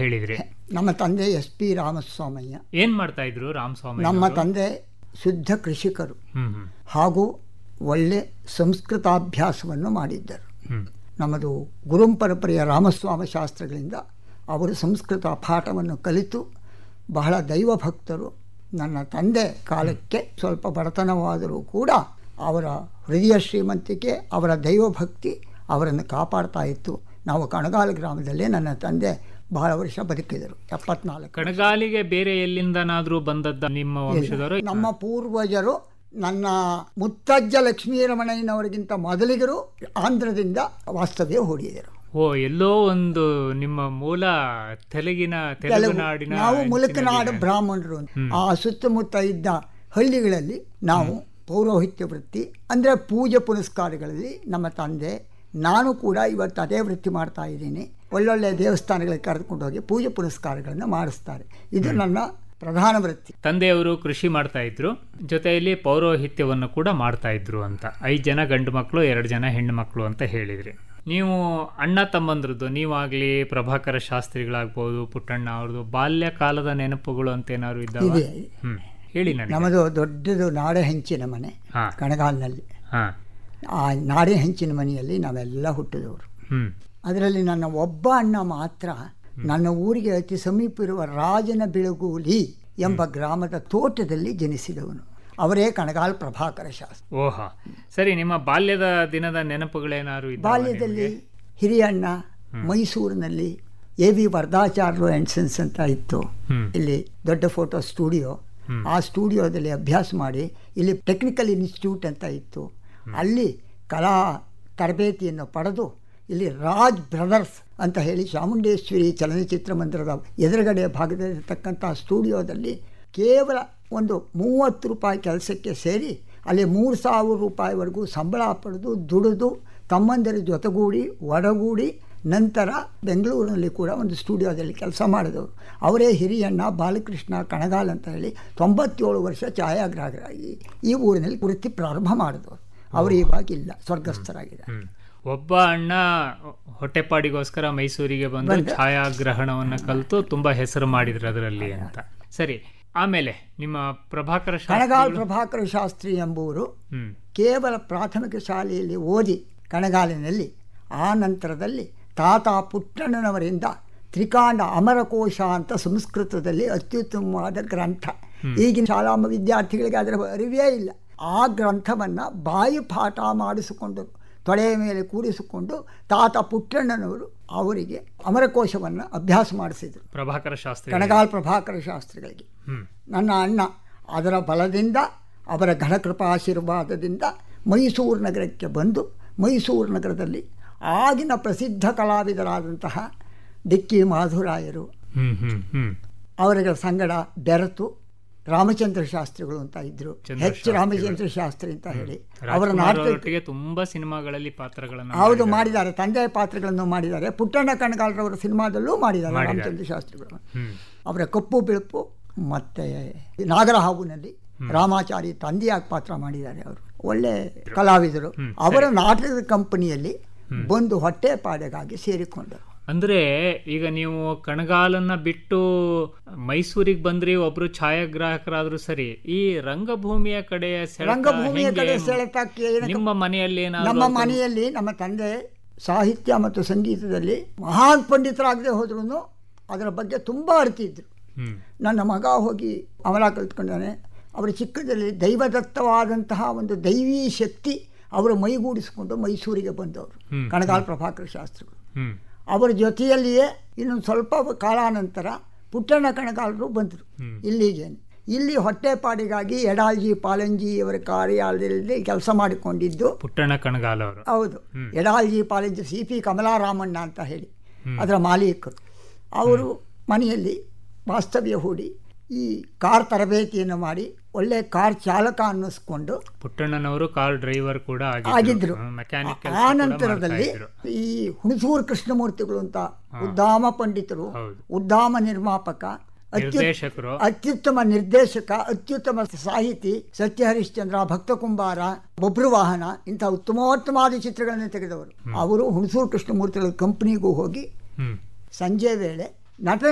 ಹೇಳಿದ್ರಿ ನಮ್ಮ ತಂದೆ ಎಸ್ ಪಿ ರಾಮಸ್ವಾಮಯ್ಯ ಏನ್ ಮಾಡ್ತಾ ಇದ್ರು ರಾಮಸ್ವಾಮಿ ನಮ್ಮ ತಂದೆ ಶುದ್ಧ ಕೃಷಿಕರು ಹ್ಮ್ ಹ್ಮ್ ಹಾಗೂ ಒಳ್ಳೆ ಸಂಸ್ಕೃತಾಭ್ಯಾಸವನ್ನು ಮಾಡಿದ್ದರು ಹ್ಮ್ ನಮ್ಮದು ಗುರುಪರಂಪರೆಯ ರಾಮಸ್ವಾಮಿ ಶಾಸ್ತ್ರಗಳಿಂದ ಅವರು ಸಂಸ್ಕೃತ ಪಾಠವನ್ನು ಕಲಿತು ಬಹಳ ದೈವಭಕ್ತರು ನನ್ನ ತಂದೆ ಕಾಲಕ್ಕೆ ಸ್ವಲ್ಪ ಬಡತನವಾದರೂ ಕೂಡ ಅವರ ಹೃದಯ ಶ್ರೀಮಂತಿಕೆ ಅವರ ದೈವಭಕ್ತಿ ಅವರನ್ನು ಕಾಪಾಡ್ತಾ ಇತ್ತು ನಾವು ಕಣಗಾಲ ಗ್ರಾಮದಲ್ಲೇ ನನ್ನ ತಂದೆ ಬಹಳ ವರ್ಷ ಬದುಕಿದರು ಎಪ್ಪತ್ನಾಲ್ಕು ಕಣಗಾಲಿಗೆ ಬೇರೆ ಎಲ್ಲಿಂದನಾದ್ರೂ ಬಂದದ್ದ ನಿಮ್ಮ ವಂಶದವರು ನಮ್ಮ ಪೂರ್ವಜರು ನನ್ನ ಮುತ್ತಜ್ಜ ಲಕ್ಷ್ಮೀರಮಣಯ್ಯನವರಿಗಿಂತ ಮೊದಲಿಗರು ಆಂಧ್ರದಿಂದ ವಾಸ್ತವ್ಯ ಹೂಡಿದರು ಓ ಎಲ್ಲೋ ಒಂದು ನಿಮ್ಮ ಮೂಲ ತೆಲುಗಿನ ತೆಲುಗು ನಾಡಿನ ನಾವು ಮುಲಕನಾಡು ಬ್ರಾಹ್ಮಣರು ಆ ಸುತ್ತಮುತ್ತ ಇದ್ದ ಹಳ್ಳಿಗಳಲ್ಲಿ ನಾವು ಪೌರೋಹಿತ್ಯ ವೃತ್ತಿ ಅಂದರೆ ಪೂಜೆ ಪುನಸ್ಕಾರಗಳಲ್ಲಿ ನಮ್ಮ ತಂದೆ ನಾನು ಕೂಡ ಇವತ್ತು ಅದೇ ವೃತ್ತಿ ಮಾಡ್ತಾ ಇದ್ದೀನಿ ಒಳ್ಳೊಳ್ಳೆ ದೇವಸ್ಥಾನಗಳಿಗೆ ಕರೆದುಕೊಂಡು ಹೋಗಿ ಪೂಜೆ ಪುನಸ್ಕಾರಗಳನ್ನು ಮಾಡಿಸ್ತಾರೆ ಇದು ನನ್ನ ಪ್ರಧಾನ ವೃತ್ತಿ ತಂದೆಯವರು ಕೃಷಿ ಮಾಡ್ತಾ ಇದ್ರು ಜೊತೆಯಲ್ಲಿ ಪೌರೋಹಿತ್ಯವನ್ನು ಕೂಡ ಮಾಡ್ತಾ ಇದ್ರು ಅಂತ ಐದು ಜನ ಗಂಡು ಮಕ್ಕಳು ಎರಡು ಜನ ಹೆಣ್ಣು ಮಕ್ಕಳು ಅಂತ ಹೇಳಿದ್ರಿ ನೀವು ಅಣ್ಣ ತಮ್ಮಂದ್ರದ್ದು ನೀವಾಗ್ಲಿ ಪ್ರಭಾಕರ ಶಾಸ್ತ್ರಿಗಳಾಗ್ಬೋದು ಪುಟ್ಟಣ್ಣ ಅವ್ರದ್ದು ಬಾಲ್ಯ ಕಾಲದ ನೆನಪುಗಳು ಅಂತ ಏನಾದ್ರು ಇದ್ದಾವ ಇದೆ ಹ್ಮ್ ಹೇಳಿ ನನಗೆ ನಮ್ಮದು ದೊಡ್ಡದು ನಾಡೆ ಹೆಂಚಿನ ಮನೆ ಹಾ ಕಣಗಾಲ್ನಲ್ಲಿ ಹಾ ಆ ನಾಡೆ ಹೆಂಚಿನ ಮನೆಯಲ್ಲಿ ನಾವೆಲ್ಲ ಹುಟ್ಟಿದವರು ಹ್ಮ್ ಅದರಲ್ಲಿ ನನ್ನ ಒಬ್ಬ ಅಣ್ಣ ಮಾತ್ರ ನನ್ನ ಊರಿಗೆ ಅತಿ ಸಮೀಪ ಇರುವ ರಾಜನ ಬೆಳಗೂಲಿ ಎಂಬ ಗ್ರಾಮದ ತೋಟದಲ್ಲಿ ಜನಿಸಿದವನು ಅವರೇ ಕಣಗಾಲ್ ಪ್ರಭಾಕರ ಶಾಸ್ತ್ರಿ ಓಹ ಸರಿ ನಿಮ್ಮ ಬಾಲ್ಯದ ದಿನದ ನೆನಪುಗಳೇನಾದ್ರು ಇದ್ದಾವ ಬಾಲ್ಯದಲ್ಲಿ ಹಿರಿಯಣ್ಣ ಮೈಸೂರಿನಲ್ಲಿ A V Varadacharya and sons ಅಂತ ಇತ್ತು ಹ್ಮ್. ಇಲ್ಲಿ ದೊಡ್ಡ ಫೋಟೋ ಸ್ಟುಡಿಯೋ ಆ ಸ್ಟುಡಿಯೋದಲ್ಲಿ ಅಭ್ಯಾಸ ಮಾಡಿ ಇಲ್ಲಿ ಟೆಕ್ನಿಕಲ್ ಇನ್ಸ್ಟಿಟ್ಯೂಟ್ ಅಂತ ಇತ್ತು ಅಲ್ಲಿ ಕಲಾ ತರಬೇತಿಯನ್ನು ಪಡೆದು ಇಲ್ಲಿ ರಾಜ್ ಬ್ರದರ್ಸ್ ಅಂತ ಹೇಳಿ ಚಾಮುಂಡೇಶ್ವರಿ ಚಲನಚಿತ್ರ ಮಂದಿರದ ಎದುರುಗಡೆ ಭಾಗದಲ್ಲಿರ್ತಕ್ಕಂಥ ಸ್ಟುಡಿಯೋದಲ್ಲಿ ಕೇವಲ ಒಂದು ಮೂವತ್ತು ರೂಪಾಯಿ ಕೆಲಸಕ್ಕೆ ಸೇರಿ ಅಲ್ಲಿ ಮೂರು ಸಾವಿರ ರೂಪಾಯಿವರೆಗೂ ಸಂಬಳ ಪಡೆದು ದುಡಿದು ತಮ್ಮಂದಿರ ಜೊತೆಗೂಡಿ ಒಡಗೂಡಿ ನಂತರ ಬೆಂಗಳೂರಿನಲ್ಲಿ ಕೂಡ ಒಂದು ಸ್ಟುಡಿಯೋದಲ್ಲಿ ಕೆಲಸ ಮಾಡಿದವರು ಅವರೇ ಹಿರಿಯಣ್ಣ ಬಾಲಕೃಷ್ಣ ಕಣಗಾಲ್ ಅಂತ ಹೇಳಿ ತೊಂಬತ್ತೇಳು ವರ್ಷ ಛಾಯಾಗ್ರಾಹಕರಾಗಿ ಈ ಊರಿನಲ್ಲಿ ವೃತ್ತಿ ಪ್ರಾರಂಭ ಮಾಡಿದವರು ಅವರು ಇವಾಗಿಲ್ಲ ಸ್ವರ್ಗಸ್ಥರಾಗಿದ್ದಾರೆ ಹ್ಮ್. ಒಬ್ಬ ಅಣ್ಣ ಹೊಟ್ಟೆಪಾಡಿಗೋಸ್ಕರ ಮೈಸೂರಿಗೆ ಬಂದು ಛಾಯಾಗ್ರಹಣವನ್ನ ಕಲಿತು ತುಂಬಾ ಹೆಸರು ಮಾಡಿದ್ರು ಅದರಲ್ಲಿ ಅಂತ ಸರಿ ಆಮೇಲೆ ನಿಮ್ಮ ಪ್ರಭಾಕರ ಶಾಸ್ತ್ರಿ ಕಣಗಾಲ್ ಪ್ರಭಾಕರ ಶಾಸ್ತ್ರಿ ಎಂಬುವರು ಹ್ಮ್ ಕೇವಲ ಪ್ರಾಥಮಿಕ ಶಾಲೆಯಲ್ಲಿ ಓದಿ ಕಣಗಾಲಿನಲ್ಲಿ ಆ ನಂತರದಲ್ಲಿ ತಾತ ಪುಟ್ಟಣ್ಣನವರಿಂದ ತ್ರಿಕಾಂಡ ಅಮರಕೋಶ ಅಂತ ಸಂಸ್ಕೃತದಲ್ಲಿ ಅತ್ಯುತ್ತಮವಾದ ಗ್ರಂಥ ಈಗಿನ ಶಾಲಾ ವಿದ್ಯಾರ್ಥಿಗಳಿಗೆ ಅದರ ಅರಿವೇ ಇಲ್ಲ ಆ ಗ್ರಂಥವನ್ನು ಬಾಯಿ ಪಾಠ ಮಾಡಿಸಿಕೊಂಡರು ತೊಡೆಯ ಮೇಲೆ ಕೂರಿಸಿಕೊಂಡು ತಾತ ಪುಟ್ಟಣ್ಣನವರು ಅವರಿಗೆ ಅಮರಕೋಶವನ್ನು ಅಭ್ಯಾಸ ಮಾಡಿಸಿದರು ಪ್ರಭಾಕರ ಶಾಸ್ತ್ರಿ ಕಣಗಾಲ್ ಪ್ರಭಾಕರ ಶಾಸ್ತ್ರಿಗಳಿಗೆ ಹ್ಮ್ ನನ್ನ ಅಣ್ಣ ಅದರ ಬಲದಿಂದ ಅವರ ಘನಕೃಪಾಶೀರ್ವಾದದಿಂದ ಮೈಸೂರು ನಗರಕ್ಕೆ ಬಂದು ಮೈಸೂರು ನಗರದಲ್ಲಿ ಆಗಿನ ಪ್ರಸಿದ್ಧ ಕಲಾವಿದರಾದಂತಹ ಡಿಕ್ಕಿ ಮಾಧುರಾಯರು ಹ್ಮ್ ಹ್ಮ್ ಹ್ಮ್ ಅವರ ಸಂಗಡ ಬೆರೆತು ರಾಮಚಂದ್ರ ಶಾಸ್ತ್ರಿಗಳು ಅಂತ ಇದ್ರು ಚಂದ್ರ ಎಚ್ ರಾಮಚಂದ್ರ ಶಾಸ್ತ್ರಿ ಅಂತ ಹೇಳಿ ಅವರ ರಾಜ್ಕುಮಾರ್ ನಾಟಕ ಅವರೊಟ್ಟಿಗೆ ತುಂಬಾ ಸಿನಿಮಾಗಳಲ್ಲಿ ಪಾತ್ರಗಳನ್ನು ಹೌದು ಮಾಡಿದ್ದಾರೆ ತಂದೆಯ ಪಾತ್ರಗಳನ್ನು ಮಾಡಿದ್ದಾರೆ ಪುಟ್ಟಣ್ಣ ಕಣಗಾಲರವರ ಸಿನಿಮಾದಲ್ಲೂ ಮಾಡಿದ್ದಾರೆ ರಾಮಚಂದ್ರ ಶಾಸ್ತ್ರಿಗಳು ಹ್ಮ್ ಅವರ ಕಪ್ಪು ಬಿಳುಪು ಮತ್ತು ನಾಗರಹಾವುನಲ್ಲಿ ರಾಮಾಚಾರಿ ತಂದೆಯಾಗಿ ಪಾತ್ರ ಮಾಡಿದ್ದಾರೆ ಅವರು ಒಳ್ಳೆ ಕಲಾವಿದರು ಅವರ ನಾಟಕದ ಕಂಪನಿಯಲ್ಲಿ ಬಂದು ಹೊಟ್ಟೆ ಪಾಡಿಗಾಗಿ ಸೇರಿಕೊಂಡರು ಅಂದ್ರೆ ಈಗ ನೀವು ಕಣಗಾಲನ್ನ ಬಿಟ್ಟು ಮೈಸೂರಿಗೆ ಬಂದ್ರಿ ಒಬ್ರು ಛಾಯಾಗ್ರಾಹಕರಾದ್ರೂ ಸರಿ ಈ ರಂಗಭೂಮಿಯ ಕಡೆ ಸೆಳೆತ ರಂಗಭೂಮಿಯ ಹೆಂಗೆ? ಕಡೆ ಸೆಳೆತಕ್ಕೆ ಏನಕ್ಕೆ ನಿಮ್ಮ ಮನೆಯಲ್ಲಿ ಏನಾದ್ರು ನಮ್ಮ ಮನೆಯಲ್ಲಿ ನಮ್ಮ ತಂದೆ ಸಾಹಿತ್ಯ ಮತ್ತು ಸಂಗೀತದಲ್ಲಿ ಮಹಾನ್ ಪಂಡಿತರಾಗದೆ ಹೋದ್ರೂ ಅದರ ಬಗ್ಗೆ ತುಂಬ ಅರ್ತಿದ್ರು ಹ್ಮ್ ನನ್ನ ಮಗ ಹೋಗಿ ಅಮಲ ಕಲ್ತ್ಕೊಂಡಾನೆ ಅವರ ಚಿಕ್ಕದಲ್ಲಿ ದೈವದತ್ತವಾದಂತಹ ಒಂದು ದೈವೀ ಶಕ್ತಿ ಅವರು ಮೈಗೂಡಿಸಿಕೊಂಡು ಮೈಸೂರಿಗೆ ಬಂದವರು ಹ್ಮ್. ಕಣಗಾಲ್ ಪ್ರಭಾಕರ ಶಾಸ್ತ್ರಿಗಳು ಹ್ಮ್ ಅವರ ಜೊತೆಯಲ್ಲಿಯೇ ಇನ್ನೊಂದು ಸ್ವಲ್ಪ ಕಾಲಾನಂತರ ಪುಟ್ಟಣ್ಣ ಕಣಗಾಲರು ಬಂದರು ಇಲ್ಲಿಗೆ ಇಲ್ಲಿ ಹೊಟ್ಟೆಪಾಡಿಗಾಗಿ ಎಡಾಲ್ಜಿ ಪಾಲಂಜಿ ಅವರ ಕಾರ್ಯಾಲಯದಲ್ಲಿ ಕೆಲಸ ಮಾಡಿಕೊಂಡಿದ್ದು ಪುಟ್ಟಣ್ಣ ಕಣಗಾಲ್ ಅವರು ಹೌದು ಎಡಾಲ್ಜಿ ಪಾಲಂಜಿ ಸಿ ಪಿ ಕಮಲಾರಾಮಣ್ಣ ಅಂತ ಹೇಳಿ ಅದರ ಮಾಲೀಕರು ಅವರು ಮನೆಯಲ್ಲಿ ವಾಸ್ತವ್ಯ ಹೂಡಿ ಈ ಕಾರ್ ತರಬೇತಿಯನ್ನು ಮಾಡಿ ಒಳ್ಳೆ ಕಾರ್ ಚಾಲಕ ಅನ್ನಿಸ್ಕೊಂಡು ಪುಟ್ಟಣ್ಣನವರು ಕಾರ್ ಡ್ರೈವರ್ ಕೂಡ ಆಗಿದ್ರು ಮೆಕ್ಯಾನಿಕ್ ಆ ನಂತರದಲ್ಲಿ ಈ ಹುಣಸೂರು ಕೃಷ್ಣಮೂರ್ತಿಗಳು ಅಂತ ಉದ್ದಾಮ ಪಂಡಿತರು ಹೌದು. ಉದ್ದಾಮ ನಿರ್ಮಾಪಕ ಅತ್ಯು- ನಿರ್ದೇಶಕರು ಅತ್ಯುತ್ತಮ ನಿರ್ದೇಶಕ ಅತ್ಯುತ್ತಮ ಸಾಹಿತಿ ಸತ್ಯ ಹರಿಶ್ಚಂದ್ರ ಭಕ್ತ ಕುಂಬಾರ ಬೊಬ್ರು ವಾಹನ ಇಂಥ ಉತ್ತಮೋತ್ತಮವಾದ ಚಿತ್ರಗಳನ್ನು ತೆಗೆದವರು ಅವರು ಹುಣಸೂರು ಕೃಷ್ಣಮೂರ್ತಿಗಳ ಕಂಪನಿಗೂ ಹೋಗಿ ಹ್ಮ್ ಸಂಜೆ ವೇಳೆ ನಟ